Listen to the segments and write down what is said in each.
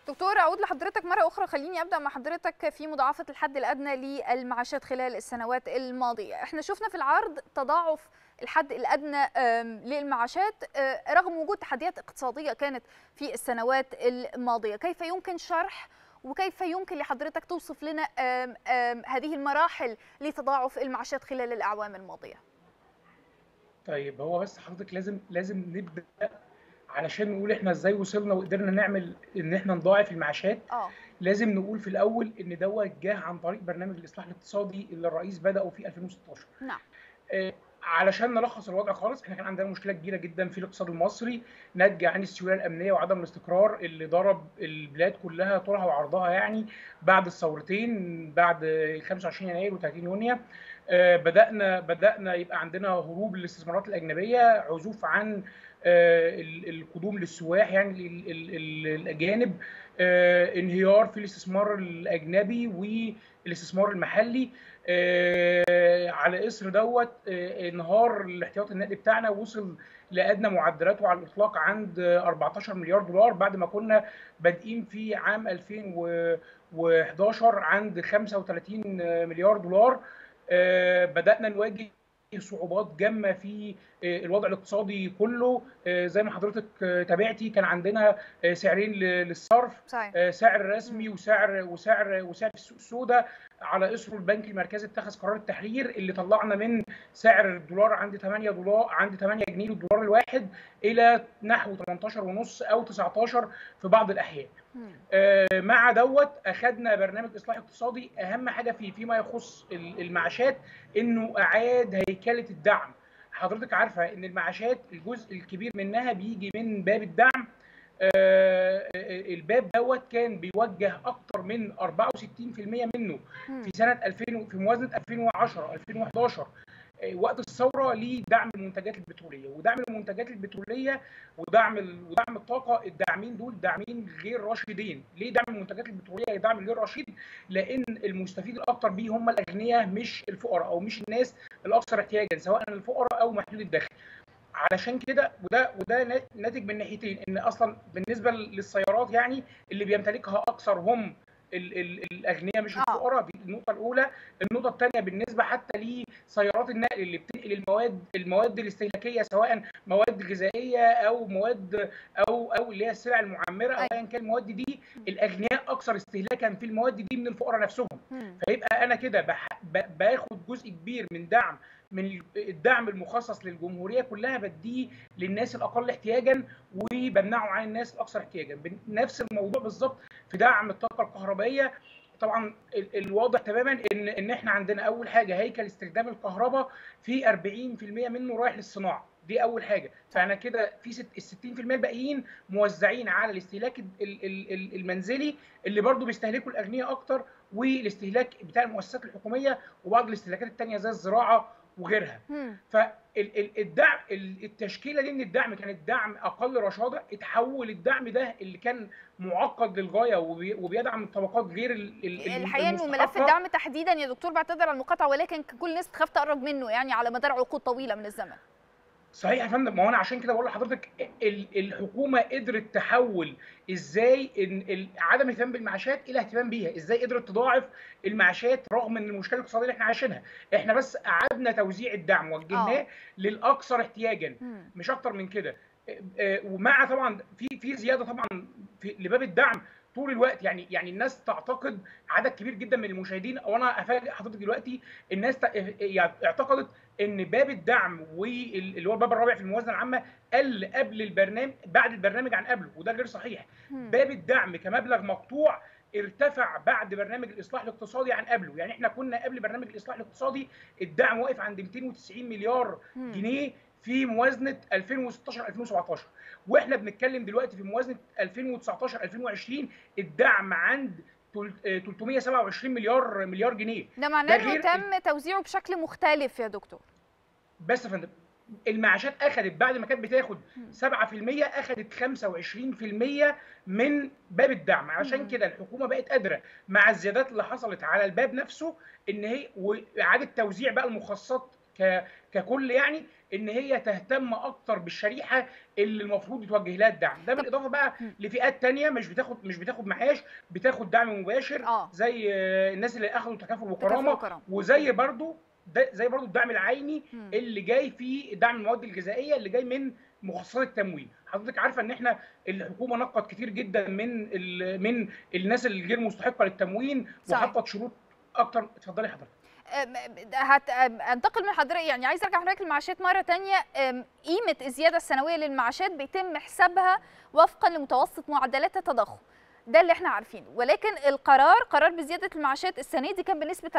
دكتور اعود لحضرتك مره اخرى خليني ابدا مع حضرتك في مضاعفه الحد الادنى للمعاشات خلال السنوات الماضيه احنا شفنا في العرض تضاعف الحد الادنى للمعاشات رغم وجود تحديات اقتصاديه كانت في السنوات الماضيه كيف يمكن شرح وكيف يمكن لحضرتك توصف لنا آم آم هذه المراحل لتضاعف المعاشات خلال الاعوام الماضيه طيب هو بس حضرتك لازم لازم نبدا علشان نقول احنا ازاي وصلنا وقدرنا نعمل ان احنا نضاعف المعاشات اه لازم نقول في الاول ان دوت جه عن طريق برنامج الاصلاح الاقتصادي اللي الرئيس بداه في 2016 نعم آه، علشان نلخص الوضع خالص احنا كان عندنا مشكله كبيره جدا في الاقتصاد المصري ناتجه عن السيوله الامنيه وعدم الاستقرار اللي ضرب البلاد كلها طولها وعرضها يعني بعد الثورتين بعد 25 يناير و30 يونيو آه، بدانا بدانا يبقى عندنا هروب للاستثمارات الاجنبيه عزوف عن آه، ال- القدوم للسواح يعني ال- ال- ال- الاجانب آه، انهيار في الاستثمار الاجنبي والاستثمار المحلي آه، على اثر دوت آه، انهار الاحتياطي النقدي بتاعنا وصل لادنى معدلاته على الاطلاق عند آه، 14 مليار دولار بعد ما كنا بادئين في عام 2011 عند 35 مليار دولار آه، بدانا نواجه صعوبات جامه في آه، الوضع الاقتصادي كله آه، زي ما حضرتك آه، تابعتي كان عندنا آه، سعرين ل- للصرف صحيح آه، سعر رسمي وسعر وسعر وسعر السوق السوداء على اثره البنك المركزي اتخذ قرار التحرير اللي طلعنا من سعر الدولار عند 8 دولار عند 8 جنيه للدولار الواحد الى نحو 18 ونص او 19 في بعض الاحيان. مم. آه، مع دوت اخذنا برنامج اصلاح اقتصادي اهم حاجه فيه فيما يخص ال- المعاشات انه اعاد هيكله الدعم حضرتك عارفه ان المعاشات الجزء الكبير منها بيجي من باب الدعم آه، الباب دوت كان بيوجه اكتر من 64% منه مم. في سنه 2000 في موازنه 2010 2011 آه، وقت الثوره لدعم المنتجات البتروليه ودعم المنتجات البتروليه ودعم ال- ودعم الطاقه الداعمين دول داعمين غير راشدين ليه دعم المنتجات البتروليه دعم غير رشيد لان المستفيد الاكثر بيه هم الاغنياء مش الفقراء او مش الناس الاكثر احتياجا سواء الفقراء او محدود الدخل علشان كده وده وده نا- ناتج من ناحيتين ان اصلا بالنسبه للسيارات يعني اللي بيمتلكها اكثر هم ال ال الاغنياء مش آه. الفقراء دي النقطه الاولى النقطه الثانيه بالنسبه حتى لسيارات النقل اللي بتنقل المواد المواد الاستهلاكيه سواء مواد غذائيه او مواد او او اللي هي السلع المعمره او أيوة. ايا كان المواد دي الاغنياء اكثر استهلاكا في المواد دي من الفقراء نفسهم مم. فيبقى انا كده بح- ب- باخد جزء كبير من دعم من الدعم المخصص للجمهوريه كلها بديه للناس الاقل احتياجا وبمنعه عن الناس الاكثر احتياجا بن- نفس الموضوع بالظبط في دعم الطاقه الكهربائيه طبعا ال- الواضح تماما ان ان احنا عندنا اول حاجه هيكل استخدام الكهرباء في 40% منه رايح للصناعه دي اول حاجه فانا كده في ست ال 60% الباقيين موزعين على الاستهلاك ال- ال- ال- المنزلي اللي برضو بيستهلكوا الاغنياء اكتر والاستهلاك بتاع المؤسسات الحكوميه وبعض الاستهلاكات التانية زي الزراعه وغيرها مم. فالدعم التشكيله دي من الدعم كانت دعم اقل رشاده اتحول الدعم ده اللي كان معقد للغايه وبي- وبيدعم الطبقات غير ال- ال- الحقيقه انه ملف المستحقة. الدعم تحديدا يا دكتور بعتذر على المقاطعه ولكن كل الناس تخاف تقرب منه يعني على مدار عقود طويله من الزمن صحيح يا فندم ما هو انا عشان كده بقول لحضرتك ال- الحكومه قدرت تحول ازاي ان ال- عدم الاهتمام بالمعاشات الى اهتمام بيها ازاي قدرت تضاعف المعاشات رغم ان المشكله الاقتصاديه اللي احنا عايشينها احنا بس قعدنا توزيع الدعم وجهناه آه. للاكثر احتياجا مم. مش اكتر من كده آه، ومع طبعا في في زياده طبعا في لباب الدعم طول الوقت يعني يعني الناس تعتقد عدد كبير جدا من المشاهدين او انا افاجئ حضرتك دلوقتي الناس تع- يعني اعتقدت ان باب الدعم واللي هو الباب الرابع في الموازنه العامه قل قبل البرنامج بعد البرنامج عن قبله وده غير صحيح مم. باب الدعم كمبلغ مقطوع ارتفع بعد برنامج الاصلاح الاقتصادي عن قبله يعني احنا كنا قبل برنامج الاصلاح الاقتصادي الدعم واقف عند 290 مليار مم. جنيه في موازنه 2016 2017 واحنا بنتكلم دلوقتي في موازنه 2019 2020 الدعم عند تل- آه، 327 مليار مليار جنيه ده معناه ده انه غير تم توزيعه بشكل مختلف يا دكتور بس يا فندم المعاشات اخذت بعد ما كانت بتاخد مم. 7% اخذت 25% من باب الدعم عشان مم. كده الحكومه بقت قادره مع الزيادات اللي حصلت على الباب نفسه ان هي واعاده توزيع بقى المخصصات ك... ككل يعني ان هي تهتم اكتر بالشريحه اللي المفروض يتوجه لها الدعم ده بالاضافه بقى لفئات تانية مش بتاخد مش بتاخد معاش بتاخد دعم مباشر آه. زي آه، الناس اللي اخذوا تكافل تكافل وكرامه وكرامة. وزي برضو ده زي برضو الدعم العيني مم. اللي جاي في دعم المواد الغذائيه اللي جاي من مخصصات التموين حضرتك عارفه ان احنا الحكومه نقت كتير جدا من ال- من الناس الغير مستحقه للتموين صحيح. وحطت شروط اكتر اتفضلي حضرتك أم، هت... أم، انتقل من حضرتك يعني عايز ارجع حضرتك للمعاشات مره تانية أم، قيمه الزياده السنويه للمعاشات بيتم حسابها وفقا لمتوسط معدلات التضخم ده اللي احنا عارفينه ولكن القرار قرار بزياده المعاشات السنه دي كان بنسبه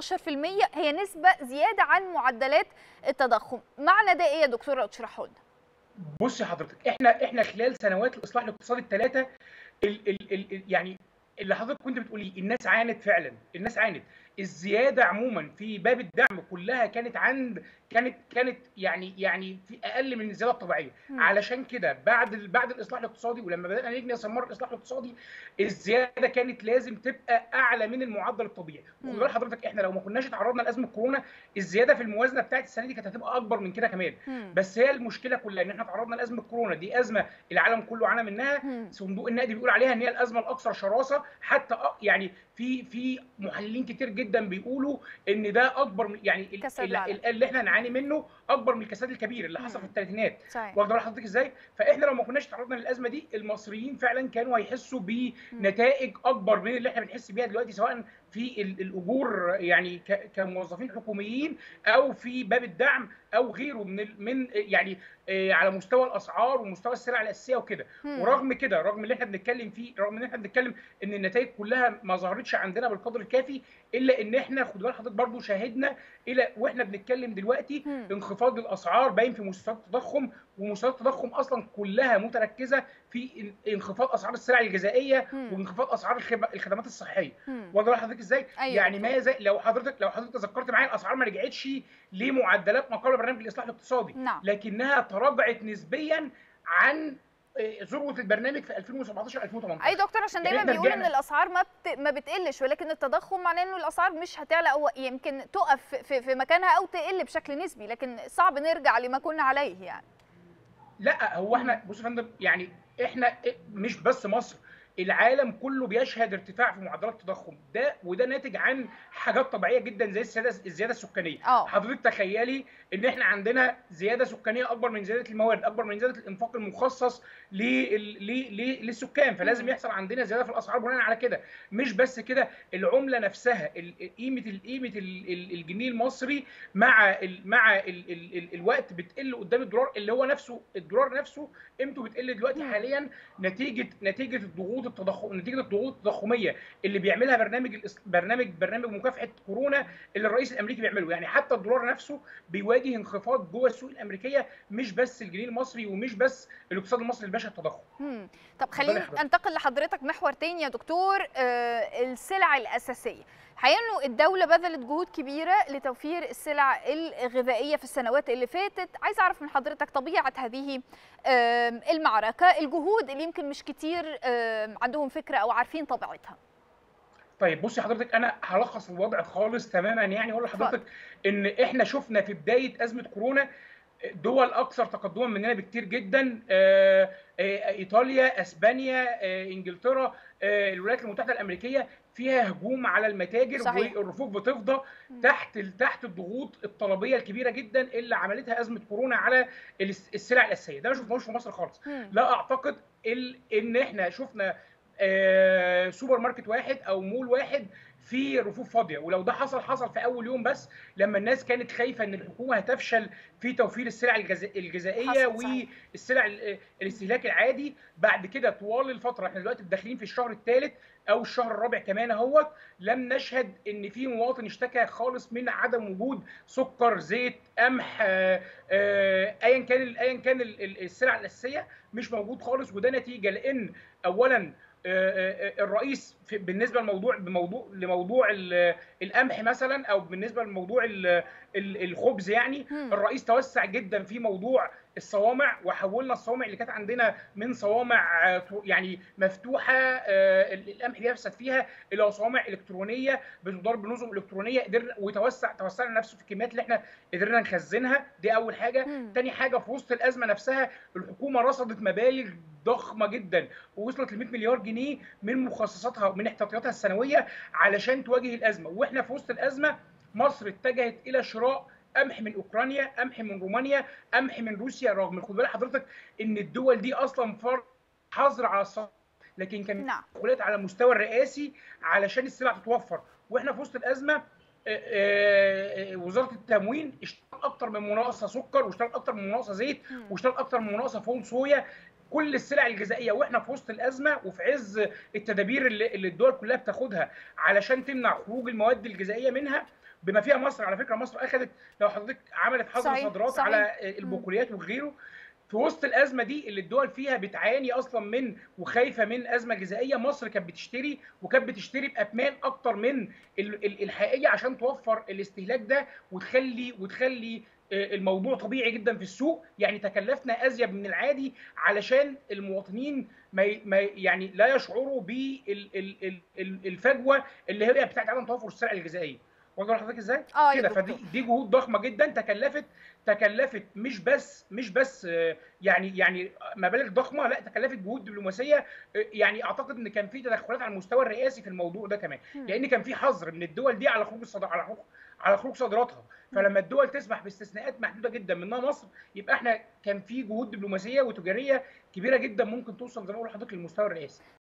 14% هي نسبه زياده عن معدلات التضخم معنى ده ايه يا دكتور لو تشرحه لنا بصي حضرتك احنا احنا خلال سنوات الاصلاح الاقتصادي الثلاثه ال ال ال ال- يعني اللي حضرتك كنت بتقوليه الناس عانت فعلا الناس عانت الزياده عموما في باب الدعم كلها كانت عند كانت كانت يعني يعني في اقل من الزياده الطبيعيه مم. علشان كده بعد ال- بعد الاصلاح الاقتصادي ولما بدانا نجني ثمار الاصلاح الاقتصادي الزياده كانت لازم تبقى اعلى من المعدل الطبيعي مم. خد بال حضرتك احنا لو ما كناش اتعرضنا لازمه كورونا الزياده في الموازنه بتاعت السنه دي كانت هتبقى اكبر من كده كمان مم. بس هي المشكله كلها ان احنا تعرضنا لازمه كورونا دي ازمه العالم كله عانى منها مم. صندوق النقد بيقول عليها ان هي الازمه الاكثر شراسه حتى أ- يعني في في محللين كتير جدا بيقولوا ان ده اكبر من يعني ال- كساد ال- العالم. ال- اللي احنا نعاني منه اكبر من الكساد الكبير اللي حصل مم. في الثلاثينات صحيح واخد بال حضرتك ازاي فاحنا لو ما كناش تعرضنا للازمه دي المصريين فعلا كانوا هيحسوا بنتائج اكبر من اللي احنا بنحس بيها دلوقتي سواء في ال- الاجور يعني ك- كموظفين حكوميين او في باب الدعم او غيره من ال- من يعني آه، على مستوى الاسعار ومستوى السلع الاساسيه وكده مم. ورغم كده رغم اللي احنا بنتكلم فيه رغم ان احنا بنتكلم ان النتائج كلها ما ظهرتش عندنا بالقدر الكافي الا ان احنا خد بال حضرتك برضو شاهدنا الى واحنا بنتكلم دلوقتي مم. انخفاض الاسعار باين في مستويات التضخم ومستويات التضخم اصلا كلها متركزه في ان- انخفاض اسعار السلع الغذائيه مم. وانخفاض اسعار الخب- الخدمات الصحيه مم. واخد بال حضرتك ازاي أيوة يعني دكتور. ما زي لو حضرتك لو حضرتك تذكرت معايا الاسعار ما رجعتش لمعدلات ما قبل برنامج الاصلاح الاقتصادي نعم لكنها تراجعت نسبيا عن آه، ذروه البرنامج في 2017 2018 اي دكتور عشان يعني دايما إحنا بيقولوا ان رجعنا. الاسعار ما بت... ما بتقلش ولكن التضخم معناه انه الاسعار مش هتعلى او يمكن تقف في, في مكانها او تقل بشكل نسبي لكن صعب نرجع لما كنا عليه يعني لا هو احنا بص يا فندم يعني احنا مش بس مصر العالم كله بيشهد ارتفاع في معدلات التضخم ده وده ناتج عن حاجات طبيعيه جدا زي الزياده الزياده السكانيه اه حضرتك تخيلي ان احنا عندنا زياده سكانيه اكبر من زياده الموارد اكبر من زياده الانفاق المخصص لل- ل- ل- للسكان فلازم مم. يحصل عندنا زياده في الاسعار بناء على كده مش بس كده العمله نفسها ال- قيمه ال- قيمه ال- ال- الجنيه المصري مع ال مع ال ال ال الوقت بتقل قدام الدولار اللي هو نفسه الدولار نفسه قيمته بتقل دلوقتي مم. حاليا نتيجه نتيجه الضغوط التضخم نتيجه الضغوط التضخميه اللي بيعملها برنامج الإص- برنامج برنامج مكافحه كورونا اللي الرئيس الامريكي بيعمله يعني حتى الدولار نفسه بيواجه انخفاض جوه السوق الامريكيه مش بس الجنيه المصري ومش بس الاقتصاد المصري اللي باشا التضخم مم. طب اتفضلي خليني حضرتك. انتقل لحضرتك محور تاني يا دكتور آه السلع الاساسيه حقيقة انه الدولة بذلت جهود كبيرة لتوفير السلع الغذائية في السنوات اللي فاتت، عايز اعرف من حضرتك طبيعة هذه آم، المعركة، الجهود اللي يمكن مش كتير آم، عندهم فكرة او عارفين طبيعتها. طيب بصي حضرتك انا هلخص الوضع خالص تماما يعني اقول لحضرتك ان احنا شفنا في بدايه ازمه كورونا دول اكثر تقدما مننا بكتير جدا آه، آه، ايطاليا اسبانيا آه، انجلترا آه، الولايات المتحده الامريكيه فيها هجوم على المتاجر صحيح. والرفوف بتفضى مم. تحت تحت الضغوط الطلبيه الكبيره جدا اللي عملتها ازمه كورونا على الس- السلع الاساسيه ده ما شفناهوش في مصر خالص مم. لا اعتقد ال- ان احنا شفنا آه، سوبر ماركت واحد او مول واحد في رفوف فاضيه ولو ده حصل حصل في اول يوم بس لما الناس كانت خايفه ان الحكومه هتفشل في توفير السلع الجز- الغذائيه حصل، صحيح. والسلع ال- الاستهلاك العادي بعد كده طوال الفتره احنا دلوقتي داخلين في الشهر الثالث او الشهر الرابع كمان اهوت لم نشهد ان في مواطن اشتكى خالص من عدم وجود سكر زيت قمح آه، آه، ايا كان ال- ايا كان ال- ال- السلع الاساسيه مش موجود خالص وده نتيجه لان اولا آه، آه، الرئيس في- بالنسبه لموضوع بموضوع لموضوع ال- القمح مثلا او بالنسبه لموضوع ال- ال- الخبز يعني مم. الرئيس توسع جدا في موضوع الصوامع وحولنا الصوامع اللي كانت عندنا من صوامع آه، تو- يعني مفتوحه آه، ال- القمح بيفسد فيها الى صوامع الكترونيه بتدار بنظم الكترونيه قدرنا وتوسع توسعنا نفسه في الكميات اللي احنا قدرنا نخزنها دي اول حاجه مم. تاني حاجه في وسط الازمه نفسها الحكومه رصدت مبالغ ضخمه جدا ووصلت ل 100 مليار جنيه من مخصصاتها ومن احتياطياتها السنويه علشان تواجه الازمه واحنا في وسط الازمه مصر اتجهت الى شراء قمح من اوكرانيا قمح من رومانيا قمح من روسيا رغم خد بالك حضرتك ان الدول دي اصلا فرض حظر على الصادرات لكن كان نعم تدخلات على المستوى الرئاسي علشان السلع تتوفر واحنا في وسط الازمه آه، آه، آه، وزاره التموين اشترت اكتر من مناقصه سكر واشترت اكتر من مناقصه زيت مم. واشترت اكتر من مناقصه فول صويا كل السلع الغذائيه واحنا في وسط الازمه وفي عز التدابير اللي, اللي الدول كلها بتاخدها علشان تمنع خروج المواد الغذائيه منها بما فيها مصر على فكره مصر اخذت لو حضرتك عملت حظر صحيح، صادرات صحيح. على البقوليات وغيره في وسط الازمه دي اللي الدول فيها بتعاني اصلا من وخايفه من ازمه غذائيه مصر كانت بتشتري وكانت بتشتري باثمان اكتر من ال- ال- الحقيقيه عشان توفر الاستهلاك ده وتخلي وتخلي آه، الموضوع طبيعي جدا في السوق يعني تكلفنا ازيد من العادي علشان المواطنين ما ي- ما ي- يعني لا يشعروا بالفجوه اللي هي بتاعت عدم توفر السلع الغذائيه واخد حضرتك ازاي؟ اه يا كده دكتور فدي دي جهود ضخمه جدا تكلفت تكلفت مش بس مش بس آه، يعني يعني مبالغ ضخمه لا تكلفت جهود دبلوماسيه آه، يعني اعتقد ان كان في تدخلات على المستوى الرئاسي في الموضوع ده كمان مم. لان كان في حظر من الدول دي على خروج الصادر على خروج على خروج صادراتها فلما الدول تسمح باستثناءات محدوده جدا منها مصر يبقى احنا كان في جهود دبلوماسيه وتجاريه كبيره جدا ممكن توصل زي ما بقول لحضرتك للمستوى الرئاسي